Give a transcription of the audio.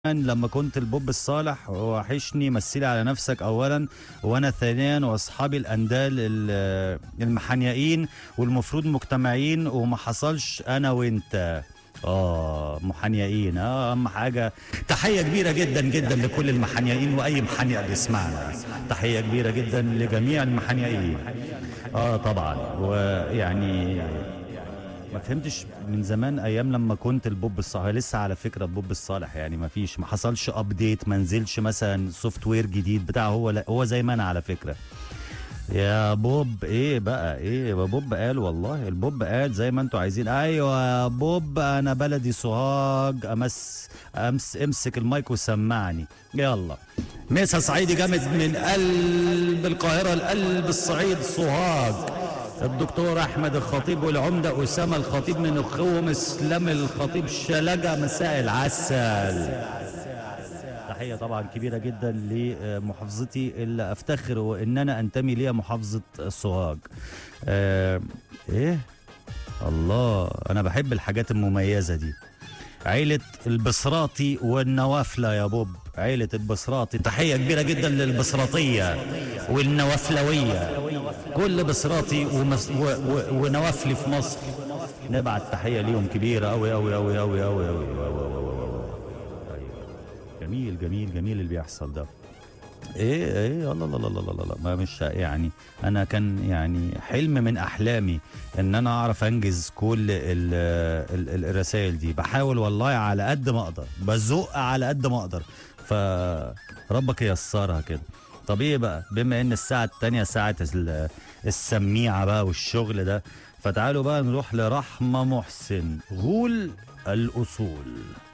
لما كنت البوب الصالح وحشني مثلي على نفسك اولا وانا ثانيا واصحابي الاندال ال- المحنيقين والمفروض مجتمعين وما حصلش انا وانت اه محنيقين اه اهم حاجه تحيه كبيره جدا جدا لكل المحنيقين واي محنيق بيسمعنا تحيه كبيره جدا لجميع المحنيقين اه طبعا ويعني ما فهمتش من زمان ايام لما كنت البوب الصالح لسه على فكره البوب الصالح يعني ما فيش ما حصلش ابديت ما نزلش مثلا سوفت وير جديد بتاع هو لا هو زي ما انا على فكره يا بوب ايه بقى ايه يا بوب قال والله البوب قال زي ما انتوا عايزين ايوه يا بوب انا بلدي سوهاج امس امس امسك المايك وسمعني يلا مسا صعيدي جامد من قلب القاهره لقلب الصعيد سوهاج الدكتور احمد الخطيب والعمده اسامه الخطيب من اخوهم اسلام الخطيب شلجه مساء العسل تحيه طبعا كبيره جدا لمحافظتي اللي افتخر وان انا انتمي ليها محافظه سوهاج آه ايه الله انا بحب الحاجات المميزه دي عيلة البصراطي والنوافلة يا بوب عيلة البصراطي تحية كبيرة جدا للبصراطية والنوافلوية كل بصراطي ومس و و ونوافلي في مصر نبعت تحية ليهم كبيرة أوي أوي أوي أوي أوي أوي جميل جميل جميل اللي بيحصل ده ايه ايه الله الله الله الله الله ما مش يعني انا كان يعني حلم من احلامي ان انا اعرف انجز كل ال ال ال الرسائل دي بحاول والله على قد ما اقدر بزق على قد ما اقدر فربك ييسرها كده طب ايه بقى بما ان الساعه التانية ساعه ال- السميعه بقى والشغل ده فتعالوا بقى نروح لرحمه محسن غول الاصول